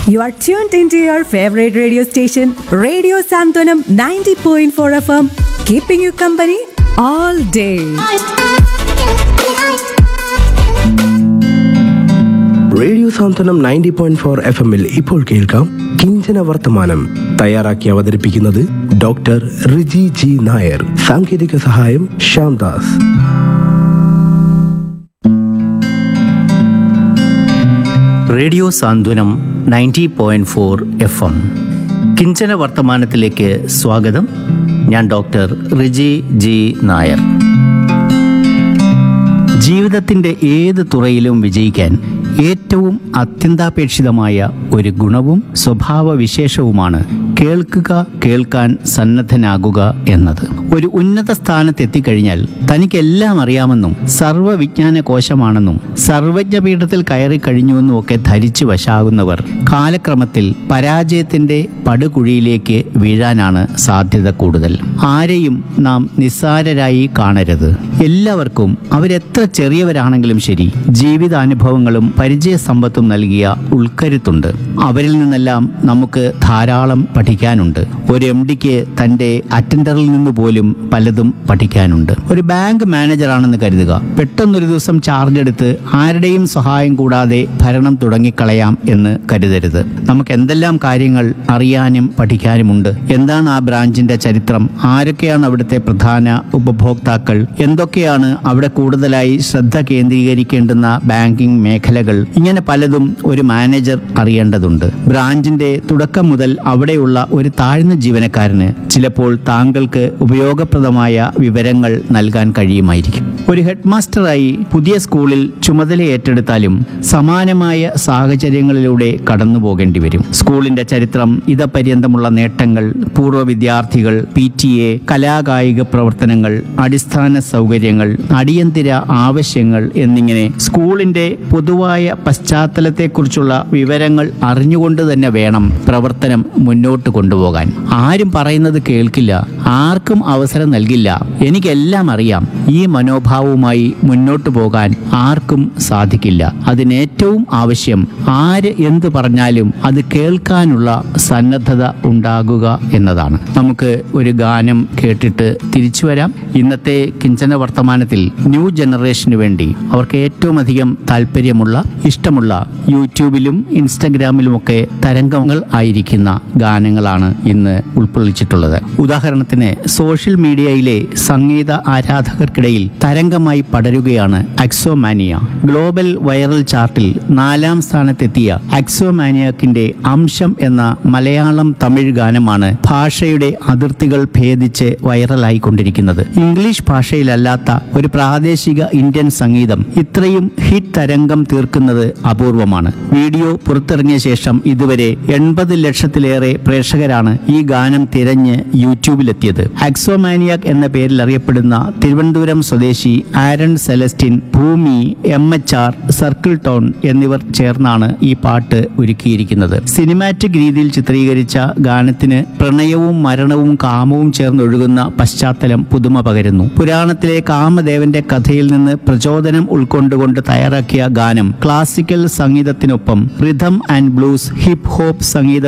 You are tuned into your favorite radio station, Radio Santonam 90.4 FM, keeping you company all day. Radio Santhwanam ninety point four F എമ്മിൽ ഇപ്പോൾ കേൾക്കാം കിഞ്ചന വർത്തമാനം തയ്യാറാക്കി അവതരിപ്പിക്കുന്നത് doctor Riji G Nair സാങ്കേതിക സഹായം Shyamdas radio Santhwanam ninety point four F M കിഞ്ചന വർത്തമാനത്തിലേക്ക് സ്വാഗതം ഞാൻ ഡോക്ടർ റിജി ജി നായർ ജീവിതത്തിൻ്റെ ഏത് തുറയിലും വിജയിക്കാൻ ഏറ്റവും അത്യന്താപേക്ഷിതമായ ഒരു ഗുണവും സ്വഭാവവിശേഷവുമാണ് കേൾക്കുക കേൾക്കാൻ സന്നദ്ധനാകുക എന്നത് ഒരു ഉന്നത സ്ഥാനത്ത് എത്തിക്കഴിഞ്ഞാൽ തനിക്കെല്ലാം അറിയാമെന്നും സർവ്വവിജ്ഞാന കോശമാണെന്നും സർവജ്ഞപീഠത്തിൽ കയറി കഴിഞ്ഞുവെന്നും ഒക്കെ ധരിച്ചു വശാകുന്നവർ കാലക്രമത്തിൽ പരാജയത്തിന്റെ പടുകുഴിയിലേക്ക് വീഴാനാണ് സാധ്യത കൂടുതൽ ആരെയും നാം നിസ്സാരരായി കാണരുത് എല്ലാവർക്കും അവരെത്ര ചെറിയവരാണെങ്കിലും ശരി ജീവിതാനുഭവങ്ങളും പരിചയസമ്പത്തും നൽകിയ ഉൾക്കരുത്തുണ്ട് അവരിൽ നിന്നെല്ലാം നമുക്ക് ധാരാളം പഠിക്കാനുണ്ട് ഒരു എം ഡിക്ക് തൻ്റെ അറ്റൻഡറിൽ നിന്ന് പോലും പലതും പഠിക്കാനുണ്ട് ഒരു ബാങ്ക് മാനേജറാണെന്ന് കരുതുക പെട്ടെന്നൊരു ദിവസം ചാർജ് എടുത്ത് ആരുടെയും സഹായം കൂടാതെ ഭരണം തുടങ്ങിക്കളയാം എന്ന് കരുതരുത് നമുക്ക് എന്തെല്ലാം കാര്യങ്ങൾ അറിയാനും പഠിക്കാനുമുണ്ട് എന്താണ് ആ ബ്രാഞ്ചിന്റെ ചരിത്രം ആരൊക്കെയാണ് അവിടുത്തെ പ്രധാന ഉപഭോക്താക്കൾ എന്തൊക്കെയാണ് അവിടെ കൂടുതലായി ശ്രദ്ധ കേന്ദ്രീകരിക്കേണ്ടുന്ന ബാങ്കിംഗ് മേഖലകൾ ഇങ്ങനെ പലതും ഒരു മാനേജർ അറിയേണ്ടതുണ്ട് ബ്രാഞ്ചിന്റെ തുടക്കം മുതൽ അവിടെയുള്ള ഒരു താഴ്ന്ന ജീവനക്കാരന് ചിലപ്പോൾ താങ്കൾക്ക് ഉപയോഗപ്രദമായ വിവരങ്ങൾ നൽകാൻ കഴിയുമായിരിക്കും ഒരു ഹെഡ് മാസ്റ്ററായി പുതിയ സ്കൂളിൽ ചുമതല ഏറ്റെടുത്താലും സമാനമായ സാഹചര്യങ്ങളിലൂടെ കടന്നു പോകേണ്ടി വരും സ്കൂളിന്റെ ചരിത്രം ഇതപര്യന്തമുള്ള നേട്ടങ്ങൾ പൂർവ്വ വിദ്യാർത്ഥികൾ പി ടി എ കലാകായിക പ്രവർത്തനങ്ങൾ അടിസ്ഥാന സൗകര്യങ്ങൾ അടിയന്തര ആവശ്യങ്ങൾ എന്നിങ്ങനെ സ്കൂളിന്റെ പൊതുവായ പശ്ചാത്തലത്തെക്കുറിച്ചുള്ള വിവരങ്ങൾ അറിഞ്ഞുകൊണ്ട് തന്നെ വേണം പ്രവർത്തനം മുന്നോട്ട് കൊണ്ടുപോകാൻ ആരും പറയുന്നത് കേൾക്കില്ല ആർക്കും അവസരം നൽകില്ല എനിക്കെല്ലാം അറിയാം ഈ മനോഭാവവുമായി മുന്നോട്ട് പോകാൻ ആർക്കും സാധിക്കില്ല അതിനേറ്റവും ആവശ്യം ആര് എന്ത് പറഞ്ഞാലും അത് കേൾക്കാനുള്ള സന്നദ്ധത ഉണ്ടാകുക എന്നതാണ് നമുക്ക് ഒരു ഗാനം കേട്ടിട്ട് തിരിച്ചു വരാം ഇന്നത്തെ കിഞ്ചന വർത്തമാനത്തിൽ ന്യൂ ജനറേഷന് വേണ്ടി അവർക്ക് ഏറ്റവും അധികം താല്പര്യമുള്ള ഇഷ്ടമുള്ള യൂട്യൂബിലും ഇൻസ്റ്റഗ്രാമിലുമൊക്കെ തരംഗങ്ങൾ ആയിരിക്കുന്ന ഗാനങ്ങളാണ് ഇന്ന് ഉൾക്കൊള്ളിച്ചിട്ടുള്ളത് ഉദാഹരണത്തിന് സോഷ്യൽ മീഡിയയിലെ സംഗീത ആരാധകർക്കിടയിൽ തരംഗമായി പടരുകയാണ് അക്സോമാനിയ ഗ്ലോബൽ വൈറൽ ചാർട്ടിൽ നാലാം സ്ഥാനത്തെത്തിയ അക്സോമാനിയാക്കിന്റെ അംശം എന്ന മലയാളം തമിഴ് ഗാനമാണ് ഭാഷയുടെ അതിർത്തികൾ ഭേദിച്ച് വൈറലായിക്കൊണ്ടിരിക്കുന്നത് ഇംഗ്ലീഷ് ഭാഷയിലല്ലാത്ത ഒരു പ്രാദേശിക ഇന്ത്യൻ സംഗീതം ഇത്രയും ഹിറ്റ് തരംഗം തീർക്കുന്നത് അപൂർവമാണ് വീഡിയോ പുറത്തിറങ്ങിയ ശേഷം ഇതുവരെ എൺപത് ലക്ഷത്തിലേറെ പ്രേക്ഷകരാണ് ഈ ഗാനം തിരഞ്ഞ് യൂട്യൂബിലെത്തിയത് അക്സോമാനിയാക് എന്ന പേരിൽ അറിയപ്പെടുന്ന തിരുവനന്തപുരം സ്വദേശി Aaron Celestine Bhoomi M H R Circle Tone എന്നിവർ ചേർന്നാണ് ഈ പാട്ട് ഒരുക്കിയിരിക്കുന്നത് സിനിമാറ്റിക് രീതിയിൽ ചിത്രീകരിച്ച ഗാനത്തിന് പ്രണയവും മരണവും കാമവും ചേർന്നൊഴുകുന്ന പശ്ചാത്തലം പുതുമ പകരുന്നു പുരാണത്തിലെ കാമദേവന്റെ കഥയിൽ നിന്ന് പ്രചോദനം ഉൾക്കൊണ്ടുകൊണ്ട് തയ്യാറാക്കിയ ഗാനം ക്ലാസിക്കൽ സംഗീതത്തിനൊപ്പം rhythm and blues hip hop Sangeetha